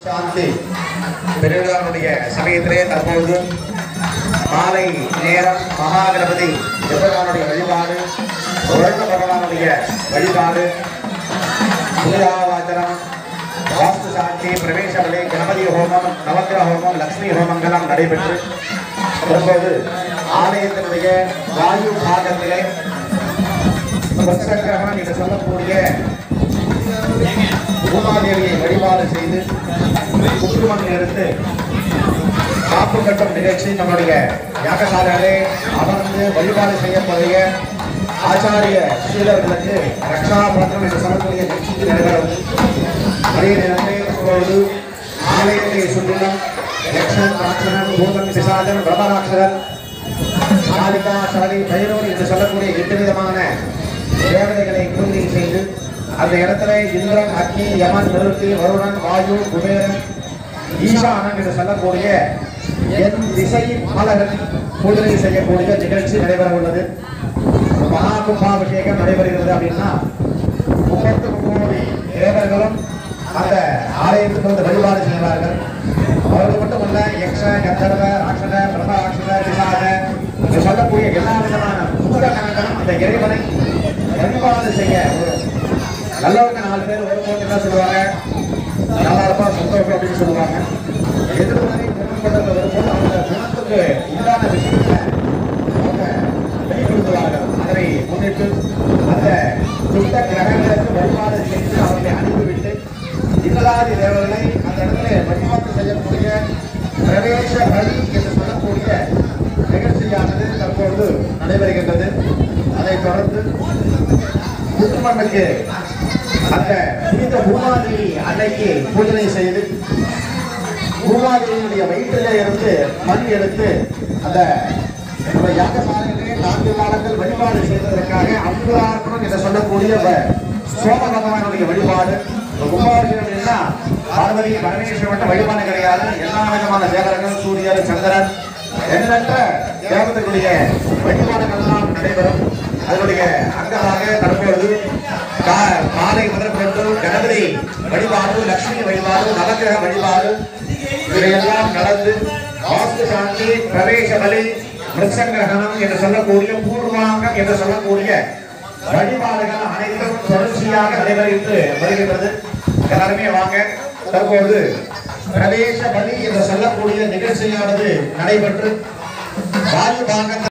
சாந்தி பெருவிழாவுடைய சமயத்திலே தற்பொழுது மாலை நேரம் மகாகணபதி எம்பெருமானுடைய வழிபாடு வருண பகவானுடைய வழிபாடு பூஜாவாச்சனம் வாஸ்து சாந்தி பிரவேசவலை கணபதி ஹோமம் நவக்கிரக ஹோமம் லக்ஷ்மி ஹோமங்களாம் நடைபெற்று தற்போது ஆலயத்தினுடைய வாயு பாகத்திலே பிரசங்கிரகம் என்று சொல்லக்கூடிய பூமாதேவியை வழிபாடு செய்து குங்குமம் எடுத்து காப்பு கட்டும் நிகழ்ச்சி நம்முடைய யாகசாலையிலே அமர்ந்து வழிபாடு செய்யக்கூடிய ஆச்சாரிய சீலர்களுக்கு ரக்ஷா பத்திரம் என்று சொல்லக்கூடிய நிகழ்ச்சிக்கு நடைபெறும் அதே நேரத்தில் இப்பொழுது ஆலயத்தை சுற்றிலும் யக்ஷன் ராட்சணன் பூதன் பிசாதன் பிரம்மராட்சரன் காளிகா சரளி பைரவர் என்று சொல்லக்கூடிய எட்டு விதமான தேவதைகளை பூஜை செய்து அந்த இடத்துல இந்திரன் அக்னி யமன் நிருத்தி வருணன் வாயு குபேரன் ஈசானன் என்று சொல்லக்கூடிய என் திசை பாலகன் பூஜை செய்யக்கூடிய நிகழ்ச்சி நடைபெற உள்ளது மகா கும்பாபிஷேகம் நடைபெறுகிறது அப்படின்னா முப்பத்து முப்பது தேவர்களும் அந்த ஆலயத்துக்கு வந்து வழிபாடு செய்வார்கள் அவர்கள் மட்டுமல்ல யக்ஷ கந்தர்வ ராட்சத பிரம்ம ராட்சத பிசாத என்று சொல்லக்கூடிய எல்லா விதமான பூதகணங்களும் அந்த இறைவனை வழிபாடு செய்ய ஒரு நல்லவங்க நாலு பேர் ஒரு கோடி தான் சொல்லுவாங்க நல்லா இருப்பா சந்தோஷம் அப்படின்னு சொல்லுவாங்க எதிர்மறை குணப்படுத்த வரும்போது அவங்க குணத்துக்கு உண்டான விஷயங்களை அவங்க வெளிப்படுத்துவார்கள் அதனை முன்னிட்டு அந்த துட்ட கிரகங்களுக்கு வழிபாடு செய்து அவர்களை அனுப்பிவிட்டு இன்னலாதி தேவர்களை அந்த இடத்துல வழிபாடு செய்யக்கூடிய பிரவேச பலி என்று சொல்லக்கூடிய நிகழ்ச்சியானது தற்பொழுது நடைபெறுகின்றது அதைத் தொடர்ந்து குடும்பங்களுக்கு அந்த புனித பூமாதேவி அன்னைக்கு பூஜனை செய்து பூமாதேவியுடைய வயிற்றிலே இருந்து மண் எடுத்து அந்த நம்ம யாகசாலையிலே நான்கு காலங்கள் வழிபாடு செய்வதற்காக அங்குரார்ப்பணம் என்று சொல்லக்கூடிய வ- சோம பகவானுடைய வழிபாடு இந்த கும்பாபிஷேகம் என்ன பார்வதி பரமேஸ்வரன் மட்டும் வழிபாடு கிடையாது எல்லா விதமான தேவர்கள் சூரியன் சந்திரன் எண்ணற்ற தேவதைகளுடைய வழிபாடுகள் எல்லாம் நடைபெறும் அதனுடைய அங்கமாக தற்பொழுது கா- மாலை முதற்கொண்டு கணபதி வழிபாடு லட்சுமி வழிபாடு நவக்கிரக வழிபாடு இவையெல்லாம் நடந்து வாஸ்து சாந்தி பிரவேச பலி மிருசங்கிரகணம் என்று சொல்லக்கூடிய பூர்வாங்கம் என்று சொல்லக்கூடிய வழிபாடுகள் அனைத்தும் தொடர்ச்சியாக நடைபெறுகிட்டு வருகின்றது எல்லாருமே வாங்க தற்போது பிரவேச பலி என்று சொல்லக்கூடிய நிகழ்ச்சியானது நடைபெற்று வாயு பாகத்தில்